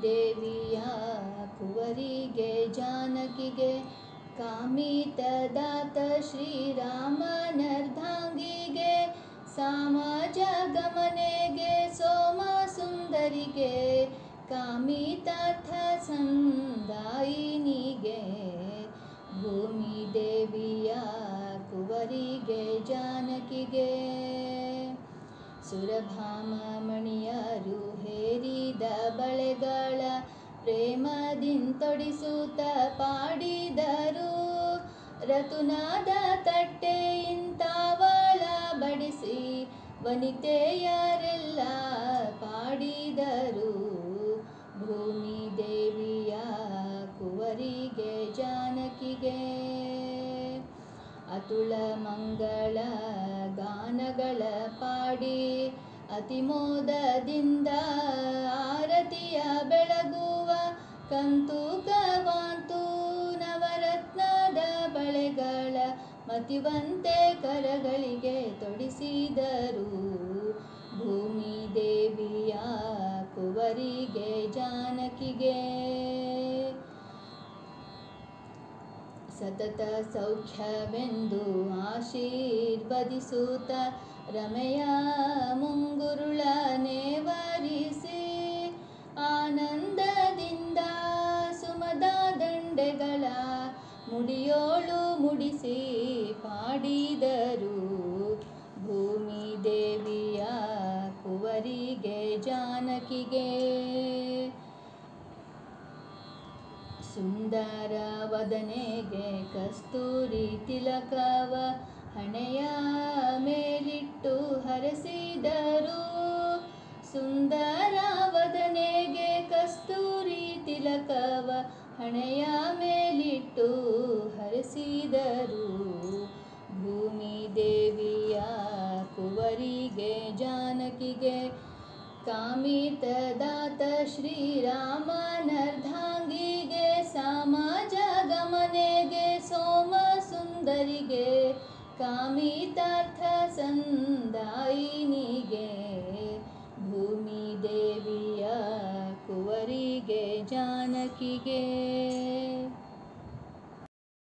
ದೇವಿಯ ಕುವರಿಗೆ ಜಾನಕಿಗೆ ಕಾಮಿತದಾತ ಶ್ರೀರಾಮನರ್ಧಾಂಗಿಗೆ ಸಾಮಾಜ ಗಮನೆಗೆ ಸೋಮ ಸುಂದರಿಗೆ ಕಾಮಿತಾರ್ಥ ಸಂದಾಯಿನಿಗೆ ಭೂಮಿ ದೇವಿಯ ಕುವರಿಗೆ ಜಾನಕಿಗೆ ಸುರಭಾಮ ಮಣಿಯರು ಹೇರಿದ ಬಳೆಗಳ ಪ್ರೇಮದಿಂತೊಡಿಸುತ್ತ ಪಾಡಿದರು ರತುನಾದ ತಟ್ಟೆಯಿಂತಾವಳ ಬಡಿಸಿ ವನಿತೆಯರೆಲ್ಲ ಪಾಡಿದರು ಭೂಮಿ ದೇವಿಯ ಕುವರಿಗೆ ಜಾನಕಿಗೆ ಅತುಳ ಮಂಗಳ ಗಾನಗಳ ಪಾಡಿ ಅತಿಮೋದದಿಂದ ಆರತಿಯ ಬೆಳಗುವ ಕಂತುಕವಾಂತು ನವರತ್ನದ ಬಳೆಗಳ ಮತಿವಂತೆ ಕರಗಳಿಗೆ ತೊಡಿಸಿದರು ಭೂಮಿ ದೇವಿಯ ಕುವರಿಗೆ ಜಾನಕಿಗೆ ಸತತ ಸೌಖ್ಯವೆಂದು ಆಶೀರ್ವದಿಸುತ್ತ ರಮೆಯ ಮುಂಗುರುಳ ನೇವರಿಸಿ ಆನಂದದಿಂದ ಸುಮದ ದಂಡೆಗಳ ಮುಡಿಯೋಳು ಮುಡಿಸಿ ಪಾಡಿದರು ಭೂಮಿ ದೇವಿಯ ಕುವರಿಗೆ ಜಾನಕಿಗೆ ಸುಂದರ ವದನೆಗೆ ಕಸ್ತೂರಿ ತಿಲಕವ ಹಣೆಯ ಮೇಲಿಟ್ಟು ಹರಸಿದರು ಸುಂದರ ವದನೆಗೆ ಕಸ್ತೂರಿ ತಿಲಕವ ಹಣೆಯ ಮೇಲಿಟ್ಟು ಹರಸಿದರು ಭೂಮಿ ದೇವಿಯ ಕುವರಿಗೆ ಜಾನಕಿಗೆ ಕಾಮಿತದಾತ ಶ್ರೀರಾಮನರ್ಧಾಂಗಿಗೆ ಸಮಾಜ ಗಮನೆಗೆ ಸೋಮ ಸುಂದರಿಗೆ ಕಾಮಿತಾರ್ಥ ಸಂದಾಯಿನಿಗೆ ಭೂಮಿ ದೇವಿಯ ಕುವರಿಗೆ ಜಾನಕಿಗೆ